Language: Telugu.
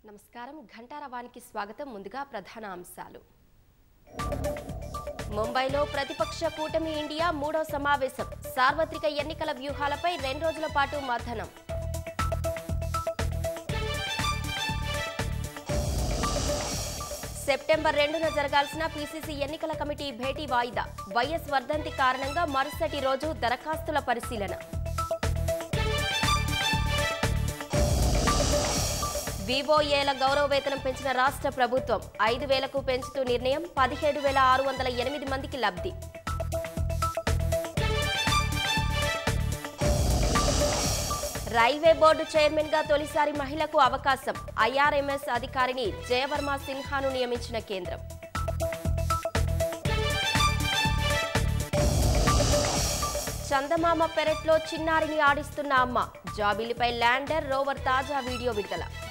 నమస్కారం ఘంటారవానికి స్వాగతం ముందుగా ప్రధాన అంశాలు ముంబైలో ప్రతిపక్ష కూటమి ఇండియా మూడో సమావేశం సార్వత్రిక ఎన్నికల వ్యూహాలపై రెండు రోజుల పాటు మథనం సెప్టెంబర్ రెండున జరగాల్సిన పీసీసీ ఎన్నికల కమిటీ భేటీ వాయిదా వైఎస్ వర్ధంతి కారణంగా మరుసటి రోజు దరఖాస్తుల పరిశీలన వివోఏల గౌరవ వేతనం పెంచిన రాష్ట్ర ప్రభుత్వం ఐదు వేలకు పెంచుతూ నిర్ణయం పదిహేడు వేల ఆరు వందల ఎనిమిది మందికి లబ్ధి రైల్వే బోర్డు చైర్మన్ గా తొలిసారి మహిళకు అవకాశం ఐఆర్ఎంఎస్ అధికారిని జయవర్మ సిన్హాను నియమించిన కేంద్రం చందమామ పెరట్లో చిన్నారిని ఆడిస్తున్న అమ్మ జాబిలిపై ల్యాండర్ రోవర్ తాజా వీడియో విడుదల